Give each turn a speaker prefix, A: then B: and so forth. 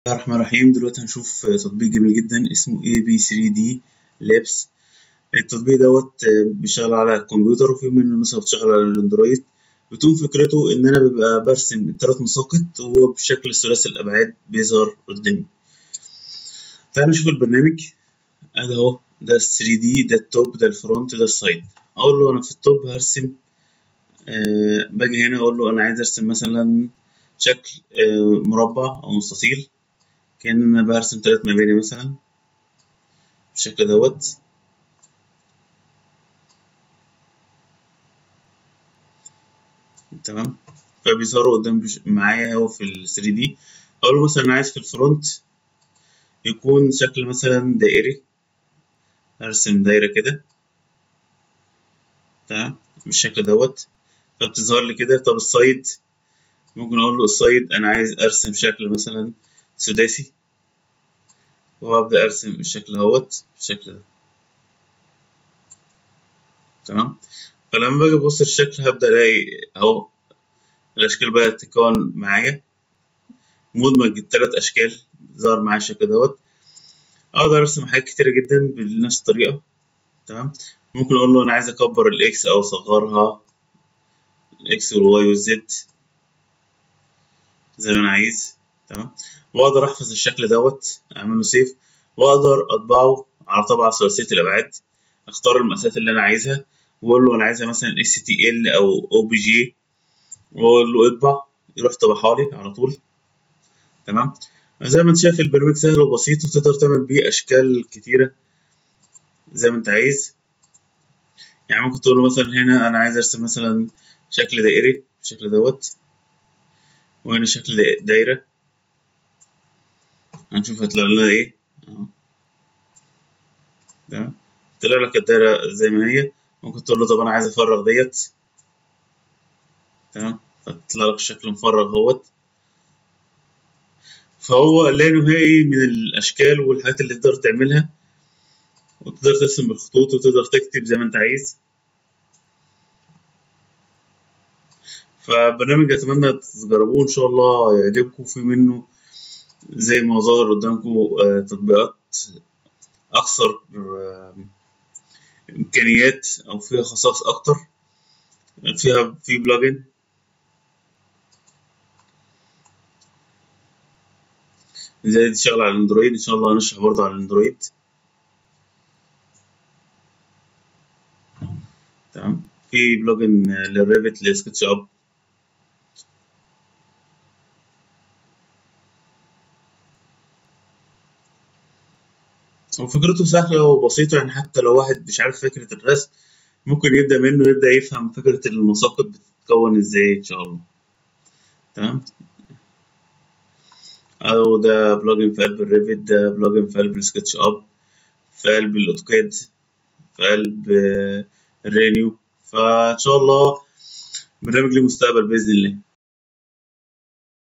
A: الله الرحمن الرحيم دلوقتي هنشوف تطبيق جميل جدا اسمه AB3D Labs التطبيق دوت بيشتغل على الكمبيوتر وفي منه نسخة بتشتغل على الأندرويد بتكون فكرته إن أنا ببقى برسم تلات مساقط وهو بشكل ثلاثي الأبعاد بيظهر قدامي تعالى نشوف البرنامج أدي أهو ده 3D ده التوب ده الفرونت ده السايد أقول له أنا في التوب هرسم أه باجي هنا أقول له أنا عايز أرسم مثلا شكل أه مربع أو مستطيل كأن أنا برسم تلات مباني مثلا بالشكل دوت تمام فبيظهروا قدام معايا اهو في ال 3 دي اقول له مثلا عايز في الفرونت يكون شكل مثلا دائري ارسم دايره كده تمام بالشكل دوت فبتظهر لي كده طب السايد ممكن اقول له السايد انا عايز ارسم شكل مثلا سداسي وابدا ارسم الشكل اهوت بالشكل ده تمام فلما باجي ابص الشكل هبدا الاقي اهو الاشكال بدات تتكون معايا مدمج التلات اشكال ظهر معايا الشكل دوت اقدر ارسم حاجات كتيرة جدا بنفس الطريقة تمام ممكن اقول له انا عايز اكبر الاكس او اصغرها الاكس والواي والزد زي ما انا عايز تمام واقدر احفظ الشكل دوت اعمله سيف واقدر اطبعه على طبعة ثلاثية الابعاد اختار المقاسات اللي انا عايزها واقول له انا عايزها مثلا اس تي ال او او بي جي واقول له اطبع يروح طبعها لي على طول تمام زي ما انت شايف البرنامج سهل وبسيط وتقدر تعمل بيه اشكال كتيره زي ما انت عايز يعني ممكن تقول له مثلا هنا انا عايز ارسم مثلا شكل دائري بالشكل دوت وهنا شكل دايره هنشوف هيطلع لنا ايه اهو تمام طلع لك الدايره زي ما هي ممكن تقول له طب انا عايز افرغ ديت تمام فتطلع لك شكل مفرغ اهوت فهو لا نهائي من الاشكال والحاجات اللي تقدر تعملها وتقدر ترسم بالخطوط وتقدر تكتب زي ما انت عايز فبرنامج اتمنى تجربوه ان شاء الله يعجبكم في منه زي ما ظهر قدامكم تطبيقات اكثر امكانيات او فيها خصائص اكتر فيها في بلجن زي دي شغال على الاندرويد ان شاء الله هنشرح برضه على الاندرويد تمام في بلجن للريفت لسكتش اب وفكرته سهلة وبسيطة يعني حتى لو واحد مش عارف فكرة الرسم ممكن يبدأ منه يبدأ يفهم فكرة المساقط بتتكون ازاي ان شاء الله تمام أو ده بلجن في قلب الريفت ده بلجن في قلب السكتش اب في قلب الاوتوكاد في قلب الرينيو فان شاء الله برنامج ليه مستقبل باذن الله